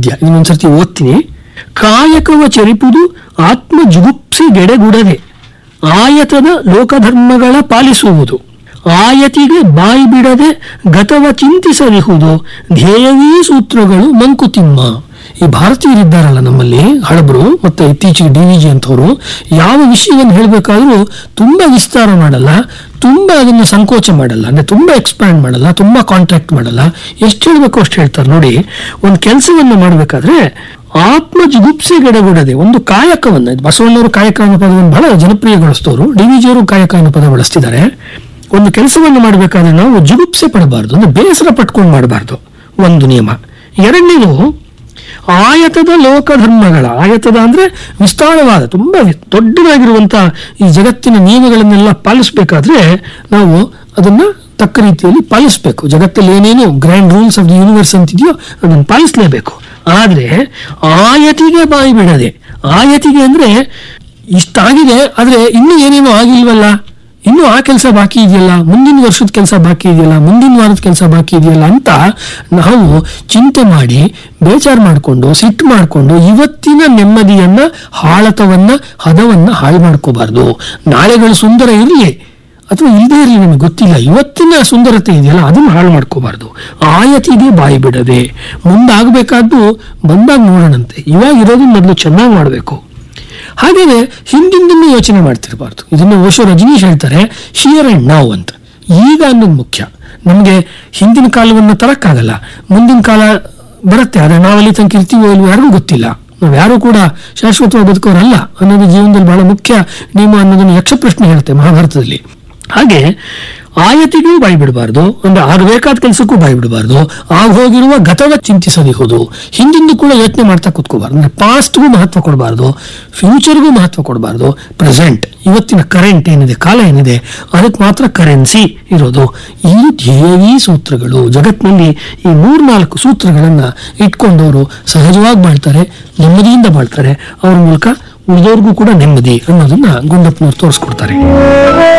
ಪದ್ಯ ಇನ್ನೊಂದ್ಸರ್ತಿ ಓದ್ತೀನಿ ಕಾಯಕವ ಚರಿಪುದು ಆತ್ಮ ಜುಗುಪ್ಸಿಗೆಡೆಗುಡದೆ ಆಯತದ ಲೋಕಧರ್ಮಗಳ ಪಾಲಿಸುವುದು ಆಯತಿಗೆ ಬಾಯಿ ಬಿಡದೆ ಗತವ ಚಿಂತಿಸದಿಹುದು ಧ್ಯೇಯವೀ ಸೂತ್ರಗಳು ಮಂಕುತಿಮ್ಮ ಈ ಭಾರತೀಯರಿದ್ದಾರಲ್ಲ ನಮ್ಮಲ್ಲಿ ಹಳಬರು ಮತ್ತೆ ಇತ್ತೀಚೆಗೆ ಡಿ ವಿ ಜಿ ಅಂತವರು ಯಾವ ವಿಷಯವನ್ನು ಹೇಳಬೇಕಾದ್ರೂ ತುಂಬಾ ವಿಸ್ತಾರ ಮಾಡಲ್ಲ ತುಂಬಾ ಅದನ್ನು ಸಂಕೋಚ ಮಾಡಲ್ಲ ಅಂದ್ರೆ ತುಂಬಾ ಎಕ್ಸ್ಪ್ಯಾಂಡ್ ಮಾಡಲ್ಲ ತುಂಬಾ ಕಾಂಟ್ಯಾಕ್ಟ್ ಮಾಡಲ್ಲ ಎಷ್ಟು ಹೇಳಬೇಕು ಅಷ್ಟು ಹೇಳ್ತಾರೆ ನೋಡಿ ಒಂದು ಕೆಲಸವನ್ನು ಮಾಡಬೇಕಾದ್ರೆ ಆತ್ಮ ಜಿಗುಪ್ಸೆಗೆಡಗೊಡದೆ ಒಂದು ಕಾಯಕವನ್ನು ಇದು ಬಸವಣ್ಣವರು ಕಾಯಕ ಅನ್ನೋ ಪದವನ್ನು ಬಹಳ ಜನಪ್ರಿಯಗೊಳಿಸಿದವರು ಡಿ ವಿ ಜಿಯವರು ಕಾಯಕ ಅನ್ನೋ ಪದ ಬಳಸ್ತಿದ್ದಾರೆ ಒಂದು ಕೆಲಸವನ್ನು ಮಾಡಬೇಕಾದ್ರೆ ನಾವು ಜುಗುಪ್ಸೆ ಪಡಬಾರ್ದು ಅಂದ್ರೆ ಬೇಸರ ಪಟ್ಕೊಂಡು ಮಾಡಬಾರ್ದು ಒಂದು ನಿಯಮ ಎರಡನೇದು ಆಯತದ ಲೋಕಧರ್ಮಗಳ ಆಯತದ ಅಂದ್ರೆ ವಿಸ್ತಾರವಾದ ತುಂಬಾ ವಿ- ದೊಡ್ಡದಾಗಿರುವಂತ ಈ ಜಗತ್ತಿನ ನಿಯಮಗಳನ್ನೆಲ್ಲ ಪಾಲಿಸಬೇಕಾದ್ರೆ ನಾವು ಅದನ್ನ ತಕ್ಕ ರೀತಿಯಲ್ಲಿ ಪಾಲಿಸಬೇಕು ಜಗತ್ತಲ್ಲಿ ಏನೇನು grand rules of the universe ಅಂತಿದೆಯೋ ಅದನ್ನು ಪಾಲಿಸಲೇಬೇಕು ಆದ್ರೆ ಆಯತಿಗೆ ಬಾಯಿ ಬಿಡದೆ ಆಯತಿಗೆ ಅಂದ್ರೆ ಇಷ್ಟಾಗಿದೆ ಆದ್ರೆ ಇನ್ನೂ ಏನೇನೋ ಆಗಿಲ್ವಲ್ಲ ಇನ್ನು ಆ ಕೆಲಸ ಬಾಕಿ ಇದೆಯಲ್ಲ ಮುಂದಿನ ವರ್ಷದ ಕೆಲಸ ಬಾಕಿ ಇದೆಯಲ್ಲ ಮುಂದಿನ ವಾರದ ಕೆಲಸ ಬಾಕಿ ಇದೆಯಲ್ಲ ಅಂತ ನಾವು ಚಿಂತೆ ಮಾಡಿ ಬೇಜಾರು ಮಾಡಿಕೊಂಡು ಸಿಟ್ಟು ಮಾಡಿಕೊಂಡು ಇವತ್ತಿನ ನೆಮ್ಮದಿಯನ್ನ ಹಾಳತವನ್ನ ಹದವನ್ನ ಹಾಳು ಮಾಡ್ಕೋಬಾರ್ದು ನಾಳೆಗಳು ಸುಂದರ ಇರಲಿ ಅಥವಾ ಇಲ್ಲದೇ ಇರಲಿ ನಮಗೆ ಗೊತ್ತಿಲ್ಲ ಇವತ್ತಿನ ಸುಂದರತೆ ಇದೆಯಲ್ಲ ಅದನ್ನು ಹಾಳು ಮಾಡ್ಕೋಬಾರ್ದು ಆಯತಿಗೆ ಬಾಯಿ ಬಿಡದೆ ಮುಂದಾಗಬೇಕಾದ್ದು ಬಂದಾಗ ನೋಡೋಣಂತೆ ಇವಾಗ ಇರೋದು ಮೊದಲು ಚೆನ್ನಾಗಿ ಮಾಡಬೇಕು ಹಾಗೇನೆ ಹಿಂದಿಂದನ್ನು ಯೋಚನೆ ಮಾಡ್ತಿರಬಾರ್ದು ಇದನ್ನು ಓಶೋ ರಜನೀಶ್ ಹೇಳ್ತಾರೆ ಶಿಯರ್ ಅಂಡ್ ನಾವ್ ಅಂತ ಈಗ ಅನ್ನೋದು ಮುಖ್ಯ ನಮಗೆ ಹಿಂದಿನ ಕಾಲವನ್ನು ತರಕ್ಕಾಗಲ್ಲ ಮುಂದಿನ ಕಾಲ ಬರುತ್ತೆ ಆದರೆ ನಾವಲ್ಲಿ ತನಕ ಇರ್ತೀವೋ ಇಲ್ವೋ ಯಾರಿಗೂ ಗೊತ್ತಿಲ್ಲ ನಾವು ಯಾರು ಕೂಡ ಶಾಶ್ವತವಾಗಿ ಬದುಕೋರಲ್ಲ ಅನ್ನೋದು ಜೀವನದಲ್ಲಿ ಬಹಳ ಮುಖ್ಯ ನಿಯಮ ಅನ್ನೋದನ್ನು ಯಕ್ಷ ಪ್ರಶ್ನೆ ಹೇಳುತ್ತೆ ಮಹಾಭಾರತದಲ್ಲಿ ಹಾಗೆ ಆಯತಿಗೂ ಬಾಯಿ ಬಿಡಬಾರ್ದು ಅಂದ್ರೆ ಆಗಬೇಕಾದ ಕೆಲಸಕ್ಕೂ ಬಾಯಿ ಬಿಡಬಾರ್ದು ಆಗ ಹೋಗಿರುವ ಗತವ ಚಿಂತಿಸದಿಹುದು ಹಿಂದಿಂದು ಕೂಡ ಯೋಚನೆ ಮಾಡ್ತಾ ಕೂತ್ಕೋಬಾರ್ದು ಅಂದ್ರೆ ಪಾಸ್ಟ್ಗೂ ಮಹತ್ವ ಕೊಡಬಾರ್ದು ಫ್ಯೂಚರ್ಗೂ ಮಹತ್ವ ಕೊಡಬಾರ್ದು ಪ್ರೆಸೆಂಟ್ ಇವತ್ತಿನ ಕರೆಂಟ್ ಏನಿದೆ ಕಾಲ ಏನಿದೆ ಅದಕ್ಕೆ ಮಾತ್ರ ಕರೆನ್ಸಿ ಇರೋದು ಈ ಧ್ಯೇಯವೀ ಸೂತ್ರಗಳು ಜಗತ್ತಿನಲ್ಲಿ ಈ ಮೂರ್ನಾಲ್ಕು ಸೂತ್ರಗಳನ್ನ ಇಟ್ಕೊಂಡವರು ಸಹಜವಾಗಿ ಬಾಳ್ತಾರೆ ನೆಮ್ಮದಿಯಿಂದ ಬಾಳ್ತಾರೆ ಅವ್ರ ಮೂಲಕ ಉಳಿದವ್ರಿಗೂ ಕೂಡ ನೆಮ್ಮದಿ ಅನ್ನೋದನ್ನ ಗುಂಡಪ್ಪನವ್ರು ತೋರಿಸ್ಕೊಡ್ತಾರೆ